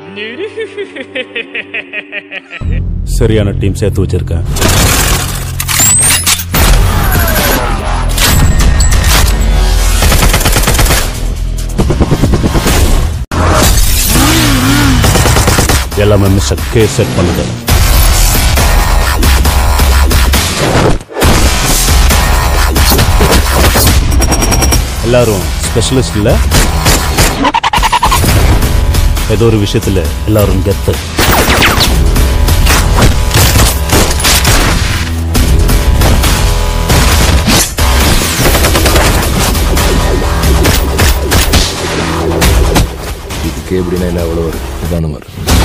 சரியான டீம் சேர்த்து வச்சிருக்கேன் எல்லாமே மிஸ்டர் கே செட் பண்ணுது எல்லாரும் ஸ்பெஷலிஸ்ட் இல்ல ஏதோ ஒரு விஷயத்துல எல்லாரும் கெத்து இதுக்கு எப்படின்னா என்ன அவ்வளோ ஒரு இதான மாதிரி